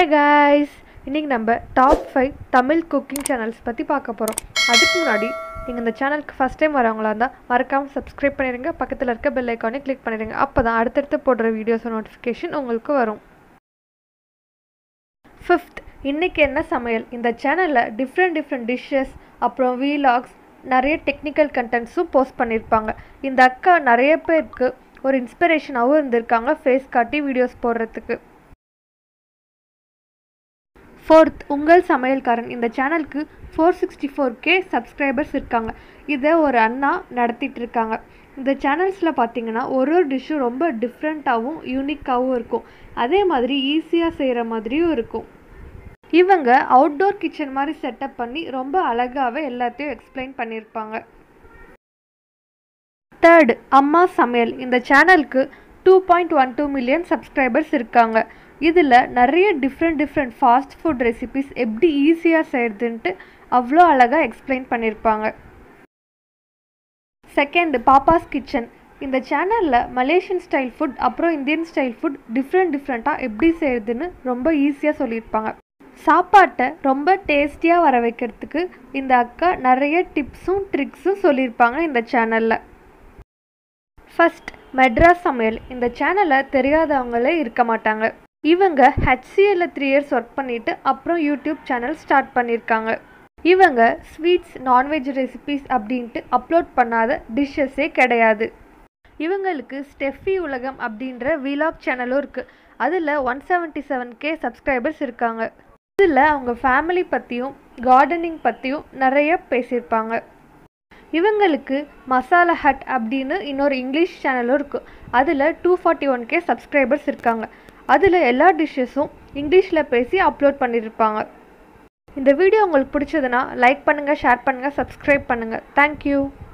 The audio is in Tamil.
ஹே காய்ஸ் இன்றைக்கி நம்ம top five Tamil cooking channels பற்றி பார்க்க போகிறோம் அதுக்கு முன்னாடி நீங்கள் இந்த சேனலுக்கு ஃபஸ்ட் டைம் வரவங்களா இருந்தால் மறக்காமல் சப்ஸ்கிரைப் பண்ணிடுங்க பக்கத்தில் இருக்க பெல் ஐக்கானே கிளிக் பண்ணிடுங்க அப்போ தான் அடுத்தடுத்து போடுற வீடியோஸ் நோட்டிஃபிகேஷன் உங்களுக்கு வரும் ஃபிஃப்த் இன்றைக்கி என்ன சமையல் இந்த சேனலில் டிஃப்ரெண்ட் டிஃப்ரெண்ட் டிஷ்ஷஸ் அப்புறம் வீலாக்ஸ் நிறைய டெக்னிக்கல் கண்டென்ட்ஸும் போஸ்ட் பண்ணியிருப்பாங்க இந்த அக்கா நிறைய பேருக்கு ஒரு இன்ஸ்பிரேஷனாகவும் இருந்திருக்காங்க ஃபேஸ் காட்டி வீடியோஸ் போடுறதுக்கு ஃபோர்த் உங்கள் சமையல்காரன் இந்த சேனலுக்கு four sixty four K subscribers இருக்காங்க இதை ஒரு அண்ணா நடத்திட்டு இருக்காங்க இந்த சேனல்ஸில் பார்த்தீங்கன்னா ஒரு ஒரு டிஷ்ஷும் ரொம்ப டிஃப்ரெண்ட்டாகவும் யூனிக்காகவும் இருக்கும் அதே மாதிரி ஈஸியாக செய்கிற மாதிரியும் இருக்கும் இவங்க அவுட்டோர் கிச்சன் மாதிரி செட்டப் பண்ணி ரொம்ப அழகாகவே எல்லாத்தையும் எக்ஸ்பிளைன் பண்ணியிருப்பாங்க தேர்டு அம்மா சமையல் இந்த சேனலுக்கு two point one two million subscribers இருக்காங்க இதில் நிறைய different different fast food recipes எப்படி ஈஸியாக செய்கிறதுன்ட்டு அவ்வளோ அழகாக எக்ஸ்பிளைன் பண்ணியிருப்பாங்க செகண்ட் பாப்பாஸ் கிச்சன் இந்த சேனலில் மலேசியன் ஸ்டைல் ஃபுட் அப்புறம் இந்தியன் ஸ்டைல் ஃபுட் டிஃப்ரெண்ட் டிஃப்ரெண்ட்டாக எப்படி செய்கிறதுன்னு ரொம்ப ஈஸியாக சொல்லியிருப்பாங்க சாப்பாட்டை ரொம்ப டேஸ்டியாக வர வைக்கிறதுக்கு இந்த அக்கா நிறைய டிப்ஸும் ட்ரிக்ஸும் சொல்லியிருப்பாங்க இந்த சேனலில் ஃபஸ்ட் மெட்ராஸ் சமையல் இந்த சேனலை தெரியாதவங்களே இருக்க மாட்டாங்க இவங்க ஹெச்சிஎல்ல த்ரீ இயர்ஸ் ஒர்க் பண்ணிட்டு அப்புறம் யூடியூப் சேனல் ஸ்டார்ட் பண்ணியிருக்காங்க இவங்க ஸ்வீட்ஸ் நான்வெஜ் ரெசிபிஸ் அப்படின்ட்டு அப்லோட் பண்ணாத டிஷ்ஷஸே கிடையாது இவங்களுக்கு ஸ்டெஃபி உலகம் அப்படின்ற விலாக் சேனலும் இருக்குது அதில் one seventy seven K subscribers இருக்காங்க இதில் அவங்க ஃபேமிலி பற்றியும் கார்டனிங் பற்றியும் நிறைய பேசியிருப்பாங்க இவங்களுக்கு மசாலா ஹட் அப்படின்னு இன்னொரு இங்கிலீஷ் சேனலும் இருக்குது அதில் two forty one K subscribers இருக்காங்க அதில் எல்லா டிஷ்ஷஸும் இங்கிலீஷில் பேசி அப்லோட் பண்ணியிருப்பாங்க இந்த வீடியோ உங்களுக்கு பிடிச்சதுன்னா லைக் பண்ணுங்கள் ஷேர் பண்ணுங்கள் சப்ஸ்கிரைப் பண்ணுங்கள் தேங்க்யூ